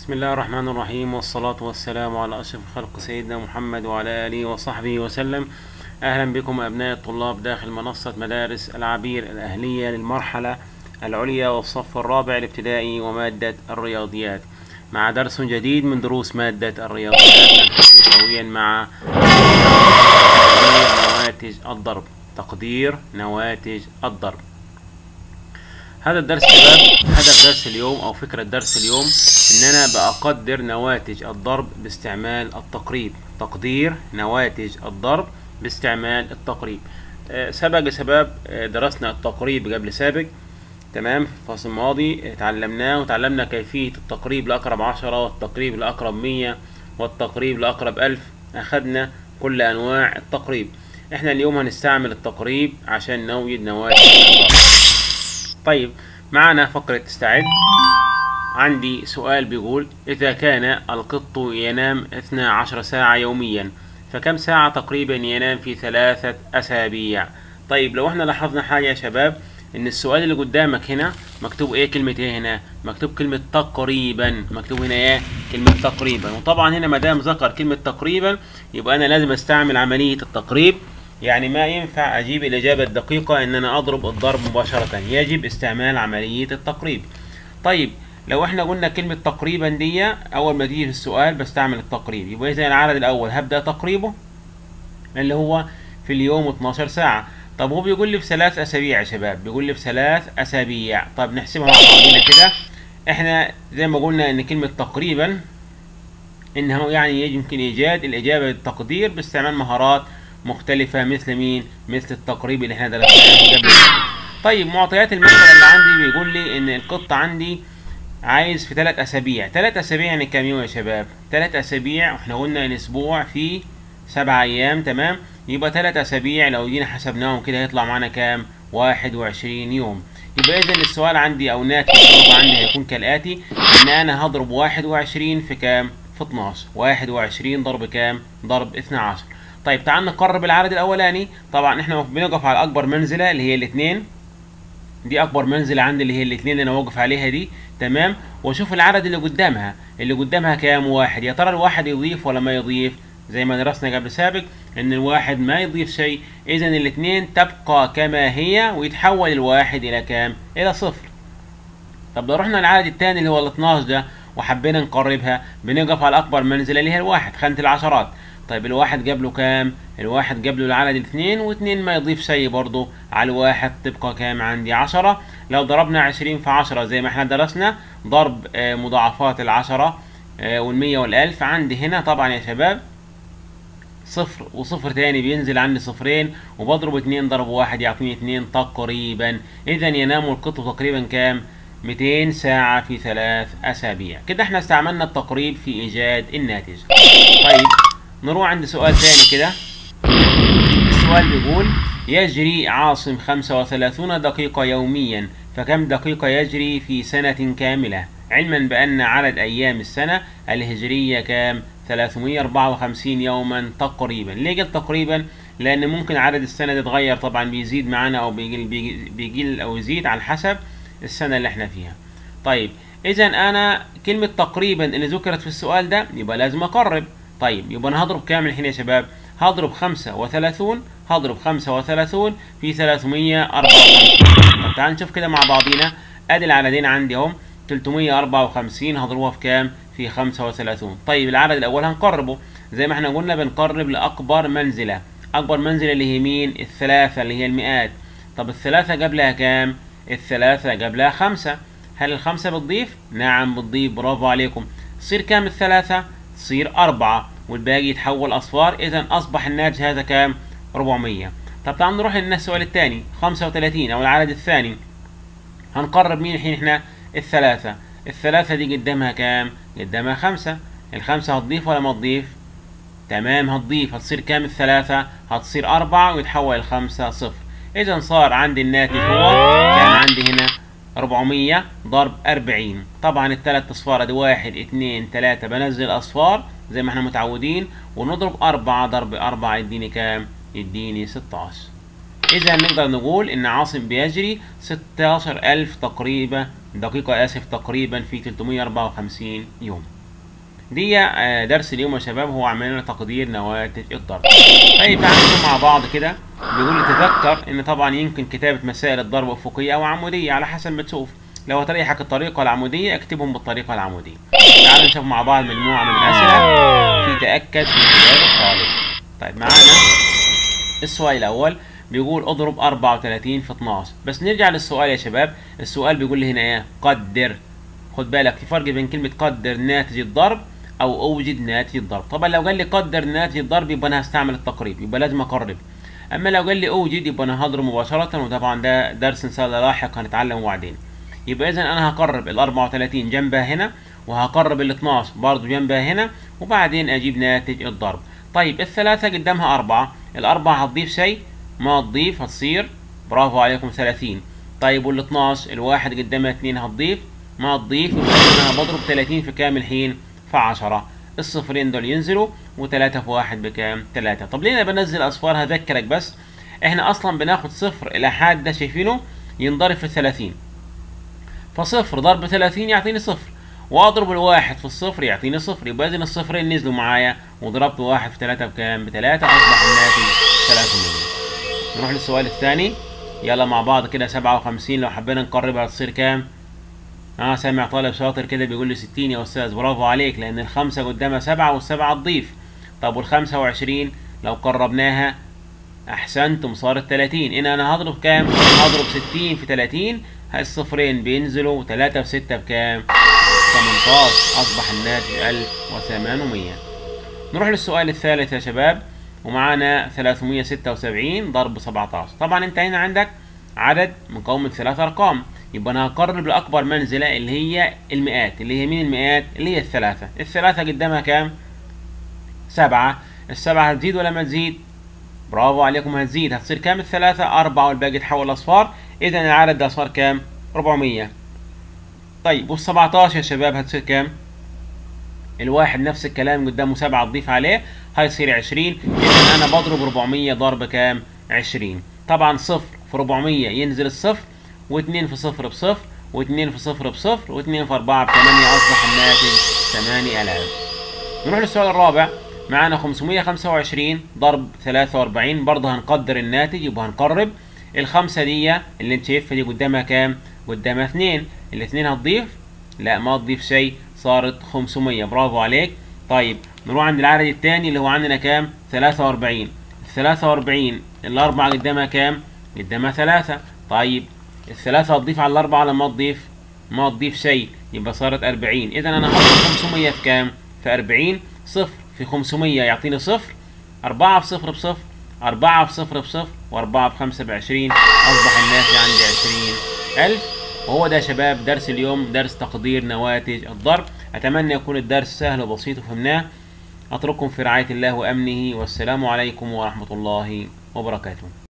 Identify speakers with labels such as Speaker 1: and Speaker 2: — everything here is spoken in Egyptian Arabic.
Speaker 1: بسم الله الرحمن الرحيم والصلاة والسلام على أشرف الخلق سيدنا محمد وعلى آله وصحبه وسلم أهلا بكم أبناء الطلاب داخل منصة مدارس العبير الأهلية للمرحلة العليا والصف الرابع الابتدائي ومادة الرياضيات مع درس جديد من دروس مادة الرياضيات نلتقي سويا مع تقدير نواتج الضرب تقدير نواتج الضرب هذا الدرس شباب هدف درس اليوم او فكرة درس اليوم ان انا بقدر نواتج الضرب باستعمال التقريب تقدير نواتج الضرب باستعمال التقريب آه، سبق يا شباب آه، درسنا التقريب قبل سابق تمام في الفصل الماضي اتعلمناه وتعلمنا كيفية التقريب لأقرب عشرة والتقريب لأقرب مية والتقريب لأقرب ألف أخدنا كل أنواع التقريب احنا اليوم هنستعمل التقريب عشان نوجد نواتج الضرب طيب معنا فقرة استعد عندي سؤال بيقول إذا كان القط ينام 12 ساعة يوميا فكم ساعة تقريبا ينام في ثلاثة أسابيع طيب لو احنا لاحظنا حاجة يا شباب إن السؤال اللي قدامك هنا مكتوب إيه كلمة إيه هنا مكتوب كلمة تقريبا مكتوب هنا إيه كلمة تقريبا وطبعا هنا مدام ذكر كلمة تقريبا يبقى أنا لازم أستعمل عملية التقريب يعني ما ينفع أجيب الإجابة الدقيقة إن أنا أضرب الضرب مباشرة يجب استعمال عملية التقريب طيب لو احنا قلنا كلمة تقريبا دي أول ما تيجي في السؤال بستعمل التقريب يبقى إذا العدد الأول هبدأ تقريبه اللي هو في اليوم 12 ساعة طب هو بيقول لي في ثلاث أسابيع يا شباب بيقول لي في ثلاث أسابيع طب نحسبها مع بعضينا كده احنا زي ما قلنا إن كلمة تقريبا إنه يعني يمكن إيجاد الإجابة بالتقدير باستعمال مهارات مختلفة مثل مين؟ مثل التقريب اللي احنا درسناه قبل طيب معطيات المسألة اللي عندي بيقول لي إن القط عندي عايز في ثلاث أسابيع، ثلاث أسابيع يعني كام يوم يا شباب؟ ثلاث أسابيع واحنا قلنا الأسبوع فيه سبع أيام تمام؟ يبقى ثلاث أسابيع لو جينا حسبناهم كده هيطلع معانا كام؟ واحد وعشرين يوم. يبقى إذا السؤال عندي أو ناتج الضرب عندي هيكون كالآتي إن أنا هضرب واحد وعشرين في كام؟ في 12 واحد وعشرين ضرب كام؟ ضرب 12 طيب تعال نقرب العدد الاولاني طبعا احنا بنقف على اكبر منزله اللي هي الاثنين دي اكبر منزله عندي اللي هي الاثنين اللي انا واقف عليها دي تمام واشوف العدد اللي قدامها اللي قدامها كام واحد يا ترى الواحد يضيف ولا ما يضيف زي ما درسنا قبل سابق ان الواحد ما يضيف شيء اذا الاثنين تبقى كما هي ويتحول الواحد الى كام الى صفر طب لو رحنا العدد الثاني اللي هو ال 12 ده وحبينا نقربها بنقف على اكبر منزله اللي هي الواحد خانه العشرات طيب الواحد جاب له كام؟ الواحد جاب له العدد الاثنين واثنين ما يضيف شيء برضه على الواحد تبقى كام عندي عشرة لو ضربنا عشرين في عشرة زي ما احنا درسنا ضرب آه مضاعفات العشرة آه والمية والألف عندي هنا طبعا يا شباب صفر وصفر تاني بينزل عندي صفرين وبضرب اتنين ضرب واحد يعطيني اتنين تقريبا اذا ينام القط تقريبا كام 200 ساعة في ثلاث أسابيع كده احنا استعملنا التقريب في إيجاد الناتج طيب نروح عند سؤال ثاني كده السؤال بيقول يجري عاصم 35 دقيقة يوميا فكم دقيقة يجري في سنة كاملة علما بأن عدد أيام السنة الهجرية كام 354 يوما تقريبا ليه قلت تقريبا لأن ممكن عدد السنة ده يتغير طبعا بيزيد معانا أو بيقل, بيقل أو يزيد على حسب السنة اللي احنا فيها طيب إذا أنا كلمة تقريبا اللي ذكرت في السؤال ده يبقى لازم أقرب طيب يبقى انا هضرب كام الحين يا شباب هضرب خمسة وثلاثون هضرب خمسة وثلاثون في ثلاثمية أربعة وخمسين طب تعال نشوف كده مع بعضينا ادي العددين عندي اهم تلتمية أربعة وخمسين هضربوها في كام في خمسة وثلاثون طيب العدد الأول هنقربه زي ما احنا قلنا بنقرب لأكبر منزلة أكبر منزلة اللي هي مين الثلاثة اللي هي المئات طب الثلاثة قبلها كام الثلاثة قبلها خمسة هل الخمسة بتضيف نعم بتضيف برافو عليكم تصير كام الثلاثة تصير أربعة والباقي يتحول أصفار إذا أصبح الناتج هذا كام؟ 400 طب تعال نروح للسؤال الثاني 35 أو العدد الثاني هنقرب مين الحين إحنا؟ الثلاثة الثلاثة دي قدامها كام؟ قدامها خمسة الخمسة هتضيف ولا ما تضيف؟ تمام هتضيف هتصير كام الثلاثة؟ هتصير أربعة ويتحول الخمسة صفر إذا صار عندي الناتج هو كان عندي هنا 400 ضرب 40 طبعا الثلاث اصفار ادي واحد اتنين تلاتة بنزل اصفار زي ما احنا متعودين ونضرب أربعة ضرب أربعة يديني كام؟ يديني 16 إذا نقدر نقول إن عاصم بيجري 16000 تقريبا دقيقة آسف تقريبا في 354 يوم دي آه، درس اليوم يا شباب هو عملنا لنا تقدير نواتج الضرب طيب تعالوا نشوف مع بعض كده بيقول لي تذكر ان طبعا يمكن كتابه مسائل الضرب افقيه او عموديه على حسب ما تشوف لو هتريحك الطريقه العموديه اكتبهم بالطريقه العموديه تعالوا نشوف مع بعض مجموعه من الاسئله في تاكد في كتاب الطالب طيب معانا السؤال الاول بيقول اضرب 34 في 12 بس نرجع للسؤال يا شباب السؤال بيقول لي هنا ايه قدر خد بالك في فرق بين كلمه قدر ناتج الضرب او اوجد ناتج الضرب طبعا لو قال لي قدر ناتج الضرب يبقى انا هستعمل التقريب يبقى لازم اقرب اما لو قال لي اوجد يبقى انا هضرب مباشره وطبعا ده درس ان شاء الله لاحق هنتعلمه بعدين يبقى اذا انا هقرب ال 34 جنبها هنا وهقرب ال 12 برضه جنبها هنا وبعدين اجيب ناتج الضرب طيب الثلاثه قدامها أربعة الأربعة هتضيف شيء ما تضيف هتصير برافو عليكم 30 طيب وال 12 الواحد قدامها 2 هتضيف ما تضيف يبقى إذا انا بضرب 30 في كام الحين في 10 الصفرين دول ينزلوا و3 في واحد بكام 3 طب ليه انا بنزل اصفار هذكرك بس احنا اصلا بناخد صفر الى حد ده شايفينه ينضرب في 30 فصفر ضرب 30 يعطيني صفر واضرب الواحد في الصفر يعطيني صفر يبقى اذا الصفرين نزلوا معايا وضربت واحد في 3 بكام بثلاثة اصبح الناتج 300 نروح للسؤال الثاني يلا مع بعض كده 57 لو حبينا نقربها تصير كام اه سامع طالب شاطر كده بيقول لي 60 يا استاذ برافو عليك لان الخمسة قدامها سبعة والسبعة تضيف طب والخمسة وعشرين لو قربناها احسنتم صارت 30 هنا انا هضرب كام هضرب 60 في 30 الصفرين بينزلوا 3 في 6 بكام 18 اصبح الناتج 1800 نروح للسؤال الثالث يا شباب ومعانا 376 ضرب 17 طبعا انت هنا عندك عدد مكون من ثلاث ارقام يبقى انا هقرب لاكبر منزله اللي هي المئات اللي هي مين المئات اللي هي الثلاثه الثلاثه قدامها كام سبعة السبعة هتزيد ولا ما تزيد برافو عليكم هتزيد هتصير كام الثلاثة أربعة والباقي تحول أصفار إذا العدد ده صار كام 400 طيب وال 17 يا شباب هتصير كام الواحد نفس الكلام قدامه سبعة تضيف عليه هيصير 20 إذا أنا بضرب 400 ضرب كام 20 طبعا صفر في 400 ينزل الصفر واثنين في صفر بصفر واثنين في صفر بصفر واثنين في أربعة بثمانية أصبح الناتج 8000 نروح للسؤال الرابع معانا 525 ضرب 43 برضه هنقدر الناتج يبقى هنقرب الخمسة دي اللي انت شايفها دي قدامها كام؟ قدامها اتنين الاتنين هتضيف؟ لا ما تضيف شيء صارت 500 برافو عليك طيب نروح عند العدد التاني اللي هو عندنا كام؟ 43 ال 43 الأربعة قدامها كام؟ قدامها ثلاثة طيب الثلاثة هتضيف على الأربعة ولا ما تضيف؟ ما تضيف شيء يبقى صارت 40 إذا أنا هضرب 500 في كام؟ في 40 صفر في 500 يعطيني صفر أربعة في صفر بصفر أربعة في صفر بصفر وأربعة في خمسة بعشرين أصبح الناتج عندي عشرين ألف وهو ده يا شباب درس اليوم درس تقدير نواتج الضرب أتمنى يكون الدرس سهل وبسيط وفهمناه أترككم في رعاية الله وأمنه والسلام عليكم ورحمة الله وبركاته